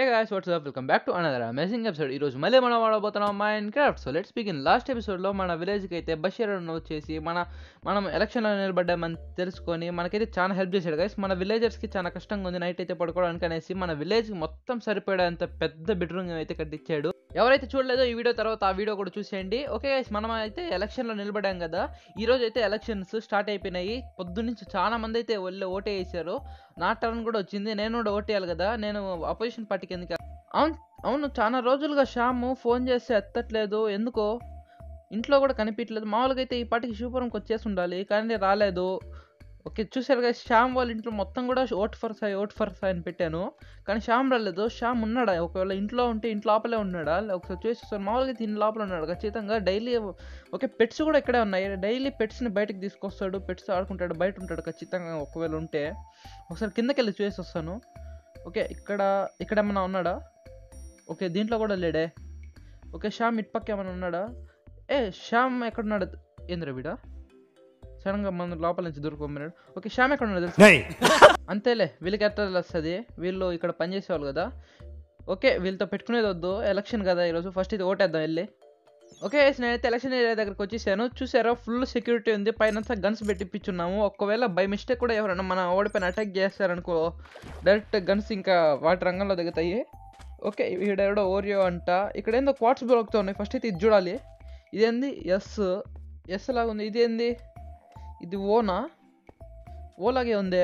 guys, what's up? Welcome back to another amazing episode. ఈ రోజు మళ్ళీ మనం వాడబోతున్నాం Minecraft so let's begin last ఎపిసోడ్లో మన విలేజ్కి అయితే బషీర్ అన్న వచ్చేసి మన మనం ఎలక్షన్లో నిలబడ్డామని తెలుసుకొని మనకైతే చాలా హెల్ప్ చేశాడు గైస్ మన విలేజర్స్కి చాలా కష్టంగా ఉంది నైట్ అయితే పడుకోవడానికి అనేసి మన విలేజ్కి మొత్తం సరిపడేంత పెద్ద బెడ్రూమ్ అయితే కట్టించాడు ఎవరైతే చూడలేదో ఈ వీడియో తర్వాత ఆ వీడియో కూడా చూసేయండి ఓకే గైస్ మనం అయితే ఎలక్షన్లో నిలబడాం కదా ఈ రోజు అయితే ఎలక్షన్స్ స్టార్ట్ అయిపోయినాయి పొద్దున్నుంచి చాలా మంది అయితే వెళ్ళి ఓటే వేసారు నా టర్న్ కూడా వచ్చింది నేను కూడా ఓటేయాలి కదా నేను అపోజిషన్ పార్టీకి ఎందుకు అవును అవును చాలా రోజులుగా శ్యామ్ ఫోన్ చేస్తే ఎత్తట్లేదు ఎందుకో ఇంట్లో కూడా కనిపించలేదు మామూలుగా అయితే ఈ పార్టీకి శివపురంకి వచ్చేసి ఉండాలి కానీ రాలేదు ఓకే చూసారు కదా శ్యామ్ వాళ్ళ ఇంట్లో మొత్తం కూడా vote for Sai vote for Sai అని పెట్టాను కానీ శ్యామ్ రాలేదు శ్యామ్ ఉన్నాడా ఒకవేళ ఇంట్లో ఉంటే ఇంట్లో లోపలే ఉన్నాడా ఒకసారి చూసి మామూలుగా అయితే ఇంటి లోపల ఉన్నాడు ఖచ్చితంగా డైలీ ఓకే పెట్స్ కూడా ఇక్కడే ఉన్నాయి డైలీ పెట్స్ని బయటకు తీసుకొస్తాడు పెట్స్ ఆడుకుంటాడు బయట ఉంటాడు ఖచ్చితంగా ఒకవేళ ఉంటే ఒకసారి కిందకి వెళ్ళి చూసి వస్తాను ఓకే ఇక్కడ ఇక్కడ ఏమన్నా ఉన్నాడా ఓకే దీంట్లో కూడా లేడే ఓకే శ్యామ్ ఇటు పక్క ఏమైనా ఉన్నాడా ఏ శ్యామ్ ఎక్కడున్నాడు ఏంద్ర వీడా సడన్గా మన లోపల నుంచి దొరుకుపోయినాడు ఓకే శ్యామ్ ఎక్కడ ఉన్నాడు తెలుసు అంతేలే వీళ్ళకి ఎట్లా వస్తుంది వీళ్ళు ఇక్కడ పనిచేసేవాళ్ళు కదా ఓకే వీళ్ళతో పెట్టుకునేది వద్దు ఎలక్షన్ కదా ఈరోజు ఫస్ట్ ఇది ఓటేద్దాం వెళ్ళి ఓకే నేనైతే ఎలక్షన్ ఏరియా దగ్గరకు వచ్చేసాను చూసారా ఫుల్ సెక్యూరిటీ ఉంది పైన గన్స్ పెట్టిపించున్నాము ఒకవేళ బై మిస్టేక్ కూడా ఎవరైనా మన ఓడిపోయిన అటాక్ చేస్తారనుకో డైరెక్ట్ గన్స్ ఇంకా వాటి రంగంలో దిగుతాయి ఓకే వీడెవడో ఓరియో అంట ఇక్కడ ఏందో క్వార్ట్స్ బ్లాక్తో ఉన్నాయి ఫస్ట్ అయితే ఇది చూడాలి ఇదేంది ఎస్ ఎస్ లాగా ఉంది ఇదేంది ఇది ఓనా ఓలాగే ఉంది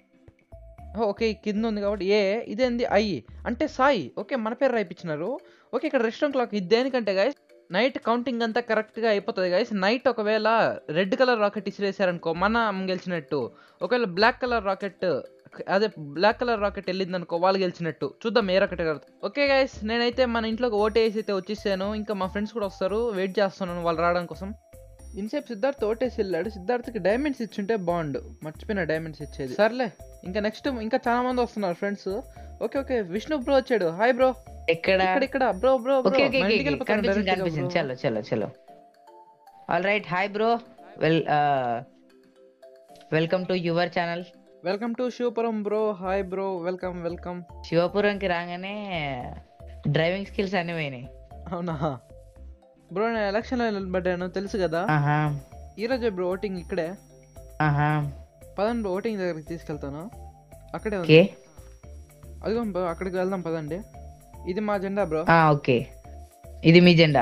ఓకే కింద ఉంది కాబట్టి ఏ ఇదేంది ఐ అంటే సాయి ఓకే మన పేరు రాయిపించినారు ఓకే ఇక్కడ రెస్టారెంట్ క్లాక్ ఇది దేనికంటే గాయస్ నైట్ కౌంటింగ్ అంతా కరెక్ట్గా అయిపోతుంది గాయస్ నైట్ ఒకవేళ రెడ్ కలర్ రాకెట్ ఇసిరేసారనుకో మనం గెలిచినట్టు ఒకవేళ బ్లాక్ కలర్ రాకెట్ అదే బ్లాక్ కలర్ రాకెట్ వెళ్ళింది అనుకో వాళ్ళు గెలిచినట్టు చూద్దాం ఏ రాకెట్ ఓకే గైస్ నేనైతే మన ఇంట్లోకి ఓటేసి అయితే వచ్చేసాను ఇంకా మా ఫ్రెండ్స్ కూడా వస్తారు వెయిట్ చేస్తున్నాను వాళ్ళు రావడం కోసం ఇన్సేపు సిద్ధార్థ్ ఓటేసి వెళ్ళాడు సిద్ధార్థ్కి డైమండ్స్ ఇచ్చుంటే బాగుండు మర్చిపోయిన డైమండ్స్ ఇచ్చేది సర్లే ఇంకా నెక్స్ట్ ఇంకా చాలా మంది వస్తున్నారు friends okay okay Vishnu bro వచ్చాడు హాయ్ బ్రో ఎక్కడ ఇక్కడ ఇక్కడ బ్రో బ్రో ఓకే ఓకే కనిపించింది కనిపించింది చలో చలో చలో all right hi bro well welcome to your channel welcome to Shivapuram bro hi bro welcome welcome శివపురంకి రాగానే డ్రైవింగ్ స్కిల్స్ అన్ని పోయినాయి అవునా బ్రో నేను ఎలక్షన్లో నిలబడ్డాను తెలుసు కదా ఆహా ఈ రోజే బ్రో ఓటింగ్ ఇక్కడే ఆహా పదండి బ్రో ఓటింగ్ దగ్గరికి తీసుకెళ్తాను అక్కడే ఉంది ఓకే అదిగో బ్రో అక్కడికి వెళ్దాం పదండి ఇది మా జెండా బ్రో ఓకే ఇది మీ జెండా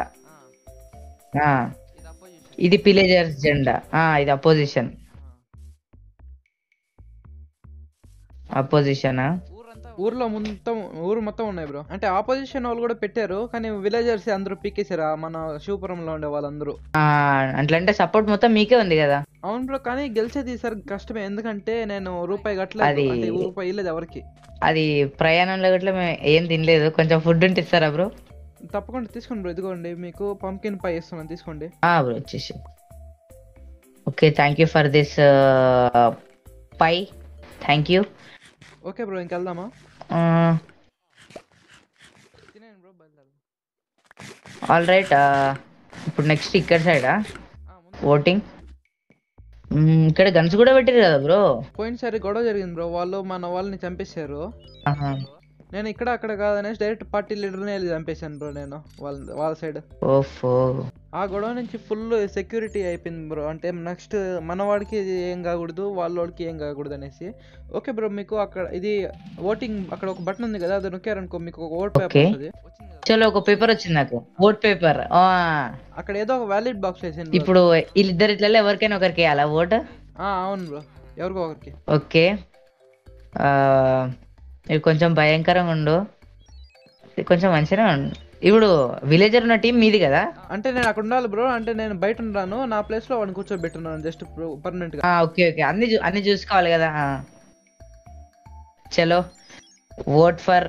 ఆ, ఇది పిలేజర్స్ జెండా ఆ, ఇది అపోజిషన్ అపోజిషనా ఊర్లో మొత్తం ఊరు మొత్తం ఉన్నాయి బ్రో అంటే ఆపోజిషన్ వాళ్ళు కూడా పెట్టారు కానీ విలేజర్స్ అందరూ పీకేసారు ఆ మన శివపురంలో ఉండే వాళ్ళందరూ అట్లంటే సపోర్ట్ మొత్తం మీకే ఉంది కదా అవును బ్రో కానీ గెలిచేది ఈసారి కష్టమే ఎందుకంటే నేను రూపాయి కట్టలేదు అది- అంటే రూపాయి ఇవ్వలేదు ఎవరికి అది ప్రయాణంలో గట్ల మేము ఏం తినలేదు కొంచెం ఫుడ్ ఉంటే ఇస్తారా బ్రో తప్పకుండా తీసుకోండి బ్రో ఇదిగోండి మీకు పంకిన్ పై ఇస్తున్నాను తీసుకోండి బ్రో వచ్చేసి okay thank you for this pie thank you okay bro ఇంకెళ్దామా తినేయండి బ్రో బయలుదేరదాం. ఆల్ రైట్ ఇప్పుడు నెక్స్ట్ ఇక్కడ సైడా ఆ, ముందు- ఓటింగ్ ఇక్కడ గన్స్ కూడా పెట్టారు కదా బ్రో పోయినసారి గొడవ జరిగింది బ్రో వాళ్ళు మన వాళ్ళని చంపేశారు నేను ఇక్కడ అక్కడ కాదనేసి డైరెక్ట్ పార్టీ లీడర్ని వెళ్ళి చంపేశాను బ్రో నేను వాళ్ళ వాళ్ళ సైడ్ ఓఫో ఆ గొడవ నుంచి ఫుల్ సెక్యూరిటీ అయిపోయింది బ్రో అంటే నెక్స్ట్ మన వాడికి ఇది ఏం కాకూడదు వాళ్ళ వాడికి ఏం కాకూడదు అనేసి ఓకే బ్రో మీకు అక్కడ ఇది ఓటింగ్ అక్కడ ఒక బటన్ ఉంది కదా అది నొక్కారనుకో మీకు ఒక ఓట్ పేపర్ Okay. వస్తుంది చలో ఒక పేపర్ వచ్చింది నాకు ఓట్ పేపర్ అక్కడ ఏదో ఒక వ్యాలిడ్ బాక్స్ వేసింది bro. ఇప్పుడు వీళ్ళిద్దరు ఇట్లలో ఎవరికైనా ఒకరికి వేయాలా ఓట్ ఆ, అవును బ్రో ఎవరికో ఒకరికి ఓకే ఆ, ఇది కొంచెం భయంకరంగా ఉండు ఇది కొంచెం మంచిగా ఉండు ఇప్పుడు విలేజర్ ఉన్న టీం మీది కదా అంటే నేను అక్కడ ఉండాలి బ్రో అంటే నేను బయట ఉన్నాను నా ప్లేస్ లో వాడిని కూర్చోబెట్టున్నాను జస్ట్ పర్మనెంట్ గా ఆ, ఓకే ఓకే అన్ని చూ- అన్ని చూసుకోవాలి కదా ఆ. చలో vote for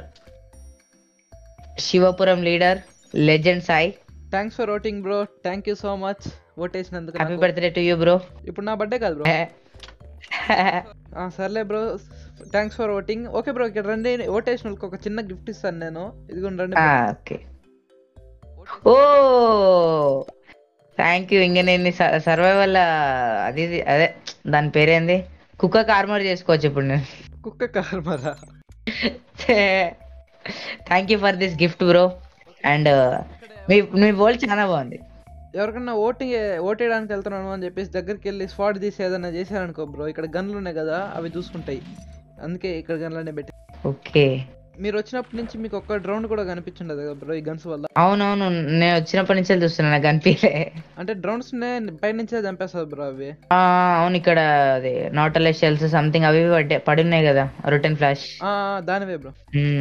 Shivapuram leader legend Sai thanks for voting bro thank you so much vote వేసినందుకు హ్యాపీ నాకు. బర్త్డే టు యూ బ్రో ఇప్పుడు నా బర్త్డే కాదు బ్రో ఆ, సర్లే bro thanks for voting okay bro ఇక్కడ రండి ఓట్ వేసిన వాళ్ళకి ఒక చిన్న గిఫ్ట్ ఇస్తాను నేను ఇదిగోండి రండి bro. Okay oh thank you ఇంక నేను సర్వైవల్ అది ఇది- అదే దాని పేరేంది కుక్క ఆర్మర్ చేసుకోవచ్చు ఇప్పుడు నేను కుక్క కార్మరా thank you for this gift bro and మీ మీ బోల్ చాలా బాగుంది ఎవరికన్నా ఓటింగ్ ఓటేయడానికి వెళ్తున్నాను అని చెప్పేసి దగ్గరికి వెళ్ళి స్పాట్ తీసి ఏదైనా చేశారనుకో బ్రో ఇక్కడ గన్లు ఉన్నాయి కదా అవి చూసుకుంటాయి అందుకే ఇక్కడ గన్లనే పెట్టి ఓకే మీరు వచ్చినప్పటి నుంచి మీకు ఒక్క డ్రౌండ్ కూడా కనిపించుండదు కదా బ్రో ఈ గన్స్ వల్ల అవునవును నేను వచ్చినప్పటి నుంచి చూస్తున్నా నాకు కనిపించలే అంటే డ్రౌండ్స్ పై నుంచే చంపేస్తుంది బ్రో అవి ఆ, అవును ఇక్కడ అది నాటలెస్ షెల్స్ సంథింగ్ అవి ఇవి పడ్డాయి పడి ఉన్నాయి కదా రిటర్న్ ఫ్లాష్ ఆ, దానివే బ్రో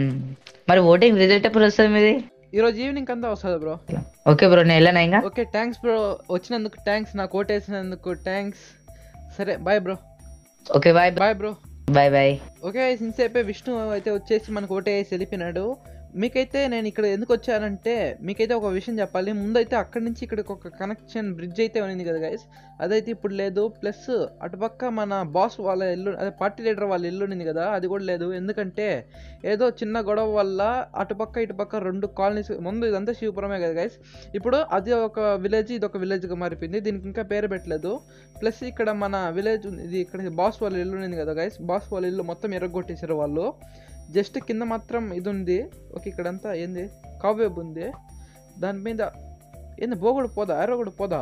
మరి ఓటింగ్ రిజల్ట్ ఎప్పుడు వస్తుంది మీది ఈ రోజు ఈవినింగ్ అంతా వస్తుంది బ్రో ఓకే బ్రో నేను వెళ్ళాను ఇంకా ఓకే థ్యాంక్స్ బ్రో వచ్చినందుకు థ్యాంక్స్ నాకు ఓటేసినందుకు థ్యాంక్స్ సరే bye bro okay bye bye bro bye bye okay సిన్సేపే విష్ణు అయితే వచ్చేసి మనకు ఓటేసి వెళ్ళిపోయినాడు మీకైతే నేను ఇక్కడ ఎందుకు వచ్చానంటే మీకైతే ఒక విషయం చెప్పాలి ముందైతే అక్కడి నుంచి ఇక్కడికి ఒక కనెక్షన్ బ్రిడ్జ్ అయితే ఉంది కదా గైస్ అదైతే ఇప్పుడు లేదు ప్లస్ అటుపక్క మన బాస్ వాళ్ళ ఇల్లు అదే పార్టీ లీడర్ వాళ్ళ ఇల్లు ఉంది కదా అది కూడా లేదు ఎందుకంటే ఏదో చిన్న గొడవ వల్ల అటుపక్క ఇటుపక్క రెండు కాలనీస్ ముందు ఇదంతా శివపురమే కదా గైస్ ఇప్పుడు అది ఒక విలేజ్ ఇది ఒక విలేజ్గా మారిపోయింది దీనికి ఇంకా పేరు పెట్టలేదు ప్లస్ ఇక్కడ మన విలేజ్ ఉంది ఇది ఇక్కడ బాస్ వాళ్ళ ఇల్లు ఉంది కదా గైస్ బాస్ వాళ్ళ ఇల్లు మొత్తం ఎరగొట్టేశారు వాళ్ళు జస్ట్ కింద మాత్రం ఇది ఉంది ఓకే ఇక్కడంతా ఏంది కావేబ్ ఉంది దాని మీద ఏంది బో కూడా పోదా ఆరో కూడా పోదా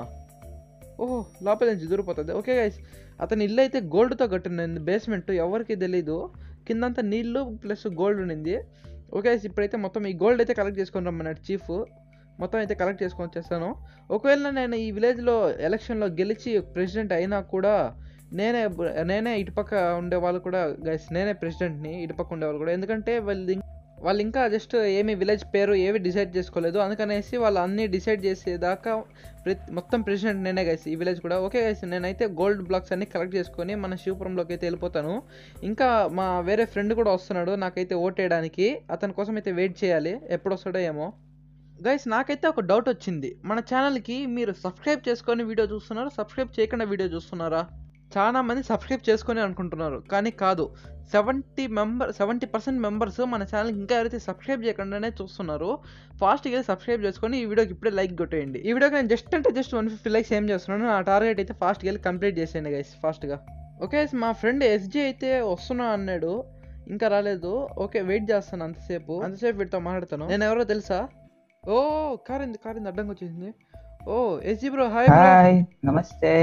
ఓహో లోపల నుంచి దూరిపోతుంది ఓకే గైస్ అతని ఇల్లు అయితే గోల్డ్తో కట్టింది బేస్మెంట్ ఎవరికి తెలీదు కిందంతా నీళ్లు ప్లస్ గోల్డ్ ఉండింది ఓకే guys, ఇప్పుడైతే మొత్తం ఈ గోల్డ్ అయితే కలెక్ట్ చేసుకొని రమ్మన్నాడు చీఫ్ మొత్తం అయితే కలెక్ట్ చేసుకొని వచ్చేస్తాను ఒకవేళ నేను ఈ విలేజ్లో ఎలక్షన్లో గెలిచి ప్రెసిడెంట్ అయినా కూడా నేనే బ- నేనే ఇటుపక్క ఉండే వాళ్ళు కూడా గైస్ నేనే ప్రెసిడెంట్ని ఇటుపక్క ఉండేవాళ్ళు కూడా ఎందుకంటే వాళ్ళు ఇం- వాళ్ళు ఇంకా జస్ట్ ఏమి విలేజ్ పేరు ఏవి డిసైడ్ చేసుకోలేదు అందుకనేసి వాళ్ళు అన్నీ డిసైడ్ చేసేదాకా ప్రతి మొత్తం ప్రెసిడెంట్ నేనే గైస్ ఈ విలేజ్ కూడా ఓకే గైస్ నేనైతే గోల్డ్ బ్లాక్స్ అన్ని కలెక్ట్ చేసుకొని మన శివపురంలోకి అయితే వెళ్ళిపోతాను ఇంకా మా వేరే ఫ్రెండ్ కూడా వస్తున్నాడు నాకైతే ఓటేయడానికి అతని కోసం అయితే వెయిట్ చేయాలి ఎప్పుడు వస్తాడో ఏమో గైస్ నాకైతే ఒక డౌట్ వచ్చింది మన ఛానల్కి మీరు సబ్స్క్రైబ్ చేసుకొని వీడియో చూస్తున్నారా సబ్స్క్రైబ్ చేయకుండా వీడియో చూస్తున్నారా చాలా మంది సబ్స్క్రైబ్ చేసుకొని అనుకుంటున్నారు కానీ కాదు seventy member seventy percent members మన ఛానల్కి ఇంకా ఎవరైతే సబ్స్క్రైబ్ చేయకుండానే చూస్తున్నారు ఫాస్ట్గా సబ్స్క్రైబ్ చేసుకొని ఈ వీడియోకి ఇప్పుడే లైక్ కొట్టేయండి ఈ వీడియోకి నేను జస్ట్ అంటే జస్ట్ వన్ ఫిఫ్టీ లైక్స్ ఏం చేస్తున్నాను నా టార్గెట్ అయితే ఫాస్ట్గా వెళ్ళి కంప్లీట్ చేసేయండి గైస్ ఫాస్ట్గా ఓకే మా ఫ్రెండ్ ఎస్జీ అయితే వస్తున్నా అన్నాడు ఇంకా రాలేదు ఓకే వెయిట్ చేస్తాను అంతసేపు అంతసేపు వీటితో మాట్లాడతాను నేను ఎవరో తెలుసా ఓ కారింది కారింది అడ్డంగా వచ్చేసింది ఓ ఎస్జీ బ్రో హాయ్ బ్రో హాయ్ నమస్తే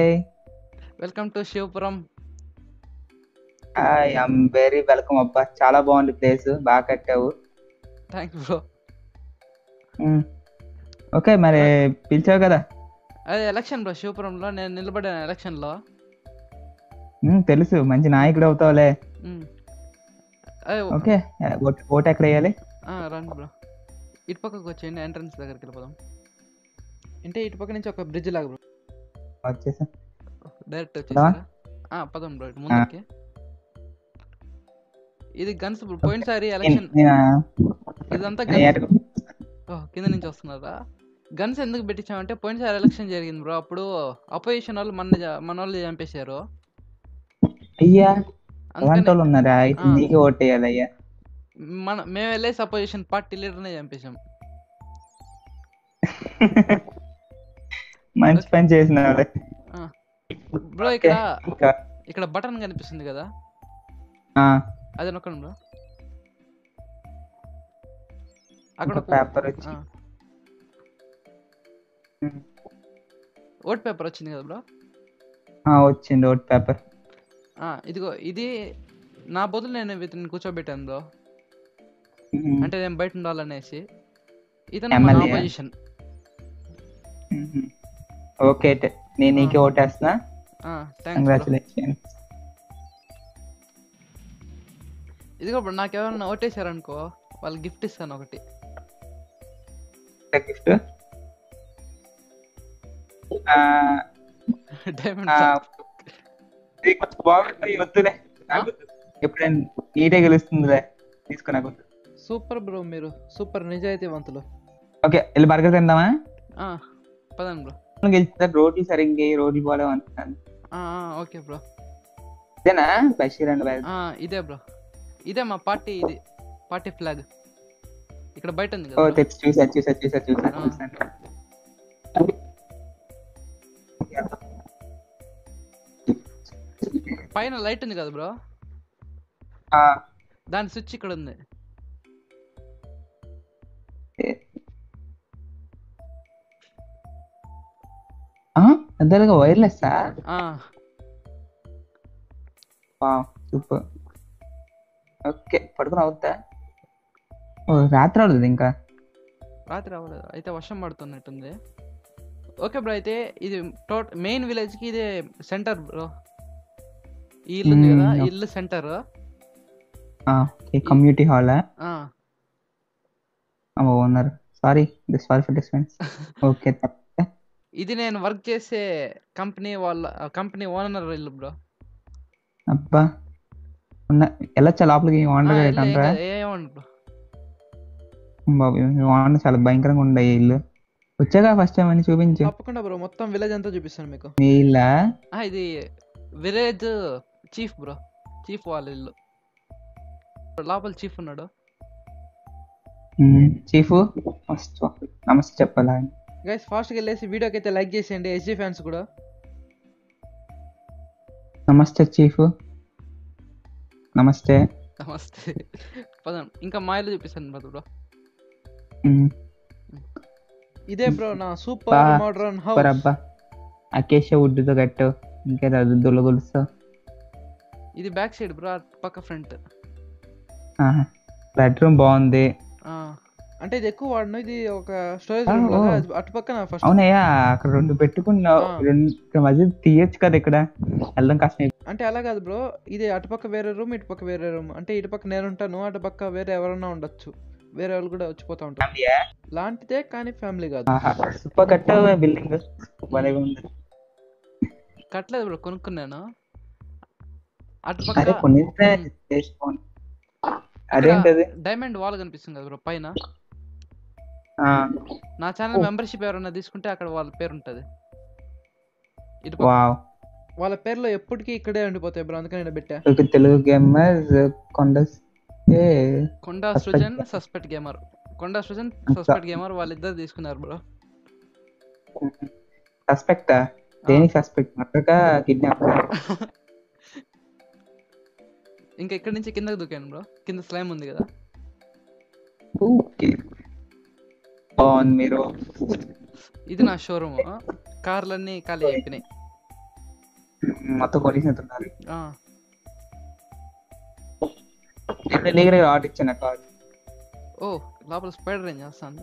welcome to Shivapuram hi I'm very welcome అబ్బా చాలా బాగుంది ప్లేస్ బాగా కట్టావు థ్యాంక్ బ్రో మ్మ్. ఓకే మరి పిలిచావు కదా అదే ఎలక్షన్ బ్రో శివపురంలో నేను నిలబడాను ఎలక్షన్లో మ్మ్, తెలుసు మంచి నాయకుడు అవుతావులే ఉమ్. అదే ఓకే ఓట్ ఓట్ ఎక్కడ వేయాలి ఆ, రండి బ్రో ఇటు పక్కకు వచ్చేయండి ఎంట్రన్స్ దగ్గరికి వెళ్ళిపోదాం అంటే ఇటు పక్క నుంచి ఒక బ్రిడ్జ్ లాగా బ్రో వచ్చేసా డైరెక్ట్ వచ్చేసారా ఆ, పదం బ్రో ఇటు ముందుకి ఇది గన్స్ బ్రో పోయినసారి ఎలక్షన్ ఇదంతా నేను గన్స్ ఎటు- ఓ, కింద నుంచి వస్తున్నారా గన్స్ ఎందుకు పెట్టించామంటే పోయినసారి ఎలక్షన్ జరిగింది బ్రో అప్పుడు అపోజిషన్ వాళ్ళు మన జ- మన వాళ్ళు చంపేశారు అయ్యా అందుకని అలాంటి వాళ్ళు ఉన్నారా అయితే ఆ. నీకే ఓట్ వేయాలి అయ్యా మన మేము వెళ్ళేసి అపోజిషన్ పార్టీ లీడర్నే చంపేశాం మంచి పని చేసిన బ్రో ఇక్కడ ఇంకా ఇక్కడ బటన్ కనిపిస్తుంది కదా ఆ, అది నొక్కండి బ్రో అక్కడ ఇంకా పేపర్ వచ్చి మ్మ్. ఓట్ పేపర్ వచ్చింది కదా బ్రో ఆ, వచ్చింది ఓట్ పేపర్ ఇదిగో ఇది నా బదులు నేను ఇతన్ని కూర్చోబెట్టాను బ్రో మ్మ్. అంటే నేను బయట ఉండాలనేసి ఇతను మన MLA? ఆపోజిషన్ మ్మ్. ఓకే అయితే నేను నీకే ఓటేస్తున్నా థ్యాంక్స్ కంగ్రాచులేషన్ ఇదిగో బ్రో నాకు ఎవరైనా ఓటేశారనుకో వాళ్ళు గిఫ్ట్ ఇస్తాను ఒకటి గిఫ్ట్ డైమండ్ ఇది కొంచెం బాగుంది వద్దులే నాకు ఎప్పుడైనా నీటే గెలుస్తుందిలే తీసుకో నాకు సూపర్ బ్రో మీరు సూపర్ నిజాయితీవంతులు ఓకే వెళ్ళి బర్గర్ తిందామా ఆ, పదండి బ్రో గెలిచిన రోడ్లు సరిగ్గా ఏ రోడ్లు పోలేవు అంటున్నాను ఓకే బ్రో ఇదేనా బషీర్ అండ్ బాయ్ ఇదే బ్రో ఇదే మా పార్టీ ఇది పార్టీ ఫ్లాగ్ ఇక్కడ బయట ఉంది ఓ కదా bro. తెచ్చి చూసా చూసా చూసా చూసా ఆ. చూసాను పైన లైట్ ఉంది కదా బ్రో ఆ, దాని స్విచ్ ఇక్కడ ఉంది పెద్దలుగా వైర్లెస్ ఆ, సూపర్ ఓకే పడుకుని అవుతా ఓ రాత్రి అవుతుంది ఇంకా రాత్రి అవ్వలేదు అయితే వర్షం పడుతున్నట్టుంది ఓకే బ్రో అయితే ఇది టోట్ మెయిన్ విలేజ్ కి ఇదే సెంటర్ బ్రో ఈ ఇల్లు ఉంది కదా ఈ మ్మ్. ఇల్లు centre community hall owner sorry this sorry for distance okay ఇది నేను వర్క్ చేసే కంపెనీ వాళ్ళ కంపెనీ ఓనర్ ఇల్లు బ్రో అబ్బా ఉన్న వెళ్ళొచ్చా లోపలికి ఓనర్ అంటారా ఏమంటారు బ్రో బాబు ఓనర్ చాలా భయంకరంగా ఉండే ఈ ఇల్లు వచ్చాక ఫస్ట్ టైం అని చూపించు తప్పకుండా బ్రో మొత్తం విలేజ్ అంతా చూపిస్తాను మీకు మీ ఇల్లా ఆ, ఇది విలేజ్ చీఫ్ బ్రో చీఫ్ వాళ్ళ ఇల్లు లోపల చీఫ్ ఉన్నాడు చీఫ్ ఫస్ట్ నమస్తే చెప్పాలా గైస్ ఫాస్ట్గా వెళ్ళేసి వీడియోకి అయితే లైక్ చేసేయండి ఎస్జీ ఫ్యాన్స్ కూడా నమస్తే చీఫ్ నమస్తే నమస్తే పదం ఇంకా మా ఇల్లు చూపిస్తాను బ్రో బ్రో మ్మ్. ఇదే బ్రో నా సూపర్ బా, మోడర్న్ సూపర్ హౌస్ అబ్బా అకేషియా వుడ్ తో కట్టు ఇంకేదో దుల్ల గొలుసు ఇది బ్యాక్ సైడ్ బ్రో పక్క ఫ్రంట్ బెడ్రూమ్ బాగుంది అంటే ఇది ఎక్కువ వాడను ఇది ఒక స్టోరేజ్ ఆ, రూమ్ ఓ. లాగా అది అటు పక్కన ఫస్ట్ అవునయ్యా అక్కడ రెండు పెట్టుకున్నావు ఆ. రెండు ఇక్కడ మధ్య తీయచ్చు కదా ఇక్కడ వెళ్ళడం కష్టం అంటే అలా కాదు బ్రో ఇది అటుపక్క వేరే రూమ్ ఇటు పక్క వేరే రూమ్ అంటే ఇటు పక్క నేను ఉంటాను అటు పక్క వేరే ఎవరైనా ఉండొచ్చు వేరే వాళ్ళు కూడా వచ్చిపోతా ఉంటారు ఫ్యామిలీయా? లాంటిదే కానీ ఫ్యామిలీ కాదు ఆహా, సూపర్ కట్టావు బిల్డింగ్ భలే ఉంది కట్టలేదు బ్రో కొనుక్కున్నాను అటు అరే పక్క కొన్ని చేసుకోండి అదేంటది డైమండ్ వాల్ కనిపిస్తుంది కదా బ్రో పైన ఆ, నా ఛానల్ ఓ. మెంబర్షిప్ ఎవరైనా తీసుకుంటే అక్కడ వాళ్ళ పేరు ఉంటది ఇటు పక్క వావ్ వాళ్ళ పేర్లో ఎప్పటికీ ఇక్కడే ఉండిపోతాయి బ్రో అందుకని నేను పెట్టా ఒక తెలుగు గేమర్స్ కొండ ఏ, Konda Suspect. Srujan suspect gamer Konda Srujan suspect gamer వాళ్ళిద్దరు తీసుకున్నారు బ్రో సస్పెక్టా దేనికి సస్పెక్ట్ మరొక కిడ్నాప్ ఇంకా ఇక్కడ నుంచి కిందకి దూకాను బ్రో కింద స్లైమ్ ఉంది కదా ఓకే బాగుంది మీరు ఇది నా షోరూమ్ కార్లన్నీ ఖాళీ అయిపోయినాయి మొత్తం కొనేసినట్టున్నారు ఆ, నేను లీగల్ ఆర్డర్ ఇచ్చాను కార్ ఓ లోపల స్పైడర్ ఏం చేస్తాను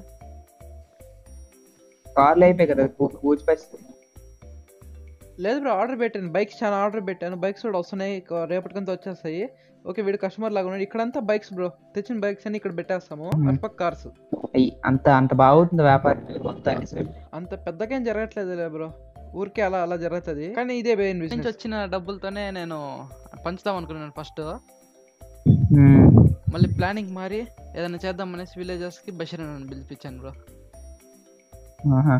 కార్లు అయిపోయాయి కదా పూజ పరిస్థితి లేదు బ్రో ఆర్డర్ పెట్టాను బైక్స్ చాలా ఆర్డర్ పెట్టాను బైక్స్ కూడా వస్తున్నాయి ఇక రేపటికంతా వచ్చేస్తాయి ఓకే వీడు కస్టమర్ లాగా ఉన్నాడు ఇక్కడంతా బైక్స్ బ్రో తెచ్చిన బైక్స్ అన్ని ఇక్కడ పెట్టేస్తాము Mhm. అటుపక్క కార్స్ అయ్యి అంత అంత బాగుంటుంది వ్యాపారం మొత్తం అన్ని సైడ్. అంత పెద్దగా ఏం జరగట్లేదు బ్రో ఊరికే అలా అలా జరుగుతుంది కానీ ఇదే మెయిన్ బిజినెస్ వచ్చిన డబ్బులతోనే నేను పంచుదాం అనుకున్నాను ఫస్ట్ మ్మ్. మళ్ళీ ప్లానింగ్ మారి ఏదైనా చేద్దాం అనేసి విలేజెస్ కి బషీర్ అని పిలిపించాను బ్రో ఆహా.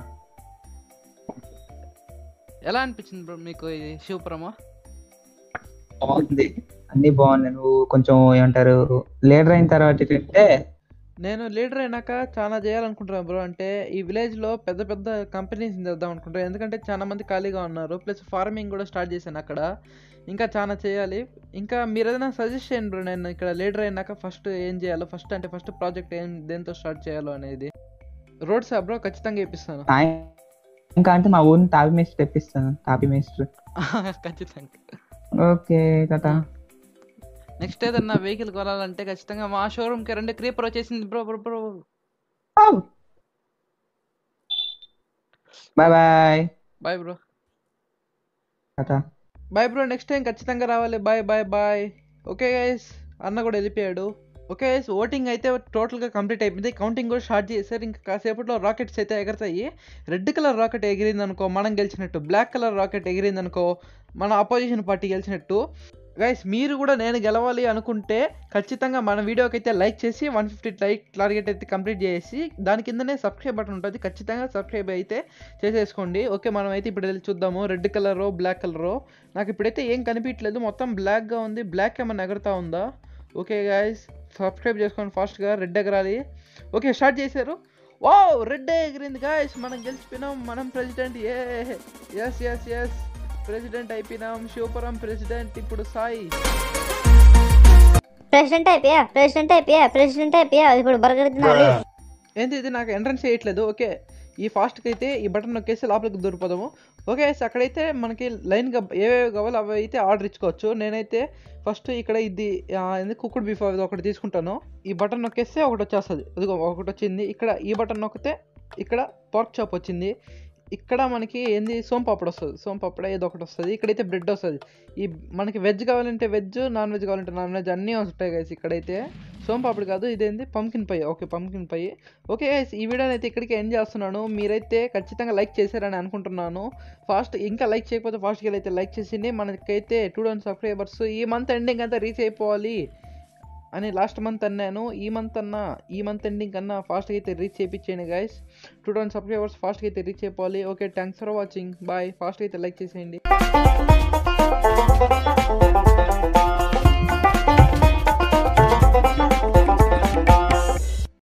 ఎలా అనిపించింది బ్రో మీకు ఈ శివపురమా బాగుంది అన్ని బాగున్నాయి నువ్వు కొంచెం ఏమంటారు లీడర్ అయిన తర్వాత ఏంటంటే నేను లీడర్ అయినాక చాలా చేయాలనుకుంటున్నాను బ్రో అంటే ఈ విలేజ్ లో పెద్ద పెద్ద కంపెనీస్ తెద్దాం అనుకుంటున్నాను ఎందుకంటే చాలా మంది ఖాళీగా ఉన్నారు ప్లస్ ఫార్మింగ్ కూడా స్టార్ట్ చేశాను అక్కడ ఇంకా చాలా చేయాలి ఇంకా మీరు ఏదైనా సజెస్ట్ చేయండి బ్రో నేను ఇక్కడ లీడర్ అయినాక ఫస్ట్ ఏం చేయాలో ఫస్ట్ అంటే ఫస్ట్ ప్రాజెక్ట్ ఏం దేంతో స్టార్ట్ చేయాలో అనేది రోడ్స్ బ్రో ఖచ్చితంగా ఇప్పిస్తాను సాయం- ఇంకా అంటే మా ఊరిని తాపి మేస్టర్ తెప్పిస్తాను తాపి మేస్టర్ ఖచ్చితంగా ఓకే కదా నెక్స్ట్ ఏదన్నా వెహికల్ కొనాలంటే ఖచ్చితంగా మా షోరూమ్ కి రెండు క్రీపర్ వచ్చేసింది bro bro bro bye bye bye bro కదా బాయ్ బ్రో నెక్స్ట్ టైం ఖచ్చితంగా రావాలి bye bye bye okay guys అన్న కూడా వెళ్ళిపోయాడు ఓకే గైస్ ఓటింగ్ అయితే టోటల్గా కంప్లీట్ అయిపోయింది కౌంటింగ్ కూడా స్టార్ట్ చేశారు ఇంకా కాసేపట్లో రాకెట్స్ అయితే ఎగరతాయి రెడ్ కలర్ రాకెట్ ఎగిరింది అనుకో మనం గెలిచినట్టు బ్లాక్ కలర్ రాకెట్ ఎగిరింది అనుకో మన అపోజిషన్ పార్టీ గెలిచినట్టు గైస్ మీరు కూడా నేను గెలవాలి అనుకుంటే ఖచ్చితంగా మన వీడియోకి అయితే లైక్ చేసి వన్ ఫిఫ్టీ లైక్ టార్గెట్ అయితే కంప్లీట్ చేసి దాని కిందనే సబ్స్క్రైబ్ బటన్ ఉంటుంది ఖచ్చితంగా సబ్స్క్రైబ్ అయితే చేసేసుకోండి ఓకే మనం అయితే ఇప్పుడు వెళ్ళి చూద్దాము రెడ్ కలర్ బ్లాక్ కలర్ నాకు ఇప్పుడైతే ఏం కనిపించలేదు మొత్తం బ్లాక్గా ఉంది బ్లాక్ ఏమైనా ఎగరతా ఉందా ఓకే గాయస్ సబ్స్క్రైబ్ చేసుకోండి ఫాస్ట్గా రెడ్ ఎగరాలి ఓకే స్టార్ట్ చేశారు వా రెడ్ ఎగిరింది గాయస్ మనం గెలిచిపోయినాం మనం president A S S S president అయిపోయినాం శివపురం ప్రెసిడెంట్ ఇప్పుడు సాయి ప్రెసిడెంట్ అయిపోయా ప్రెసిడెంట్ అయిపోయా ప్రెసిడెంట్ అయిపోయా ఇప్పుడు బర్గర్ తినాలి ఏంటి ఇది నాకు ఎంట్రన్స్ చేయట్లేదు ఓకే ఈ ఫాస్ట్కి అయితే ఈ బటన్ నొక్కేసి లోపలికి దూరిపోదాము ఓకే guys, అక్కడైతే మనకి లైన్గా ఏవేవి కావాలో అవి అయితే ఆర్డర్ ఇచ్చుకోవచ్చు నేనైతే ఫస్ట్ ఇక్కడ ఇది ఆ, ఏంది కుక్కుడు బీఫ్ అది ఒకటి తీసుకుంటాను ఈ బటన్ నొక్కేస్తే ఒకటి వచ్చేస్తుంది అదిగో ఒకటి వచ్చింది ఇక్కడ ఈ బటన్ నొక్కితే ఇక్కడ పార్క్ చాప్ వచ్చింది ఇక్కడ మనకి ఏంది సోంపాపడు వస్తుంది సోంపాపడ ఏదో ఒకటి వస్తుంది ఇక్కడైతే బ్రెడ్ వస్తుంది ఈ మనకి వెజ్ కావాలంటే వెజ్ నాన్ వెజ్ కావాలంటే నాన్ వెజ్ అన్నీ వస్తాయి గైస్ ఇక్కడైతే సోంపాపడి కాదు ఇదేంది pumpkin pie okay pumpkin pie okay guys ఈ వీడియోని అయితే ఇక్కడికి ఎండ్ చేస్తున్నాను మీరైతే ఖచ్చితంగా లైక్ చేశారని అనుకుంటున్నాను ఫాస్ట్ ఇంకా లైక్ చేయకపోతే ఫాస్ట్గా అయితే లైక్ చేసింది మనకైతే టూ థౌసండ్ సబ్స్క్రైబర్స్ ఈ మంత్ ఎండింగ్ అంతా రీచ్ అయిపోవాలి అని లాస్ట్ మంత్ అన్నాను ఈ మంత్ అన్నా ఈ మంత్ ఎండింగ్ కన్నా ఫాస్ట్గా అయితే రీచ్ చేయించేయండి గైస్ టూ థౌసండ్ సబ్స్క్రైబర్స్ ఫాస్ట్గా అయితే రీచ్ అయిపోవాలి okay thanks for watching bye ఫాస్ట్గా అయితే లైక్ చేసేయండి